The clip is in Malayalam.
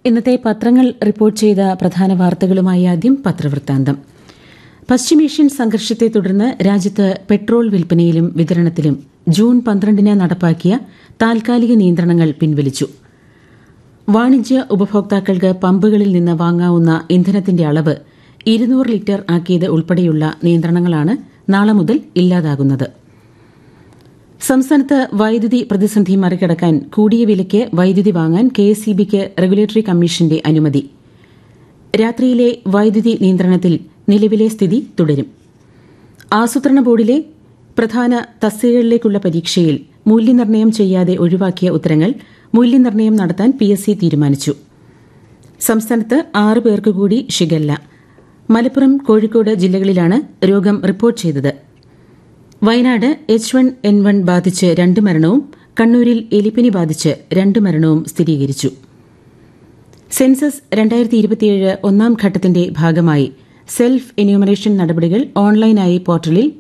ഇന്നത്തെ പത്രങ്ങൾ റിപ്പോർട്ട് ചെയ്ത പ്രധാന വാർത്തകളുമായി ആദ്യം പത്രവൃത്താന്തം പശ്ചിമേഷ്യൻ സംഘർഷത്തെ തുടർന്ന് രാജ്യത്ത് പെട്രോൾ വിൽപ്പനയിലും വിതരണത്തിലും ജൂൺ പന്ത്രണ്ടിന് നടപ്പാക്കിയ താൽക്കാലിക നിയന്ത്രണങ്ങൾ പിൻവലിച്ചു വാണിജ്യ ഉപഭോക്താക്കൾക്ക് പമ്പുകളിൽ നിന്ന് വാങ്ങാവുന്ന ഇന്ധനത്തിന്റെ അളവ് ഇരുന്നൂറ് ലിറ്റർ ആക്കിയത് ഉൾപ്പെടെയുള്ള നിയന്ത്രണങ്ങളാണ് നാളെ മുതൽ ഇല്ലാതാകുന്നത് സംസ്ഥാനത്ത് വൈദ്യുതി പ്രതിസന്ധി മറികടക്കാൻ കൂടിയ വിലയ്ക്ക് വൈദ്യുതി വാങ്ങാൻ കെ എസ് ഇ ബിക്ക് റെഗുലേറ്ററി കമ്മീഷന്റെ അനുമതി രാത്രിയിലെ വൈദ്യുതി നിയന്ത്രണത്തിൽ നിലവിലെ സ്ഥിതി തുടരും ആസൂത്രണ ബോർഡിലെ പ്രധാന തസ്തികകളിലേക്കുള്ള പരീക്ഷയിൽ മൂല്യനിർണ്ണയം ചെയ്യാതെ ഒഴിവാക്കിയ ഉത്തരങ്ങൾ മൂല്യനിർണ്ണയം നടത്താൻ പി എസ് സി തീരുമാനിച്ചു സംസ്ഥാനത്ത് ആറ് പേർക്ക് കൂടി ഷിഗല്ല മലപ്പുറം കോഴിക്കോട് ജില്ലകളിലാണ് രോഗം റിപ്പോർട്ട് ചെയ്തത് Wayanad H one N one ബാധിച്ച് രണ്ട് മരണവും കണ്ണൂരിൽ എലിപ്പനി ബാധിച്ച് രണ്ട് മരണവും സ്ഥിരീകരിച്ചു സെൻസസ് രണ്ടായിരത്തി ഇരുപത്തിയേഴ് ഒന്നാം ഘട്ടത്തിന്റെ ഭാഗമായി സെൽഫ് എന്യൂമറേഷൻ നടപടികൾ ഓൺലൈനായി പോർട്ടലിൽ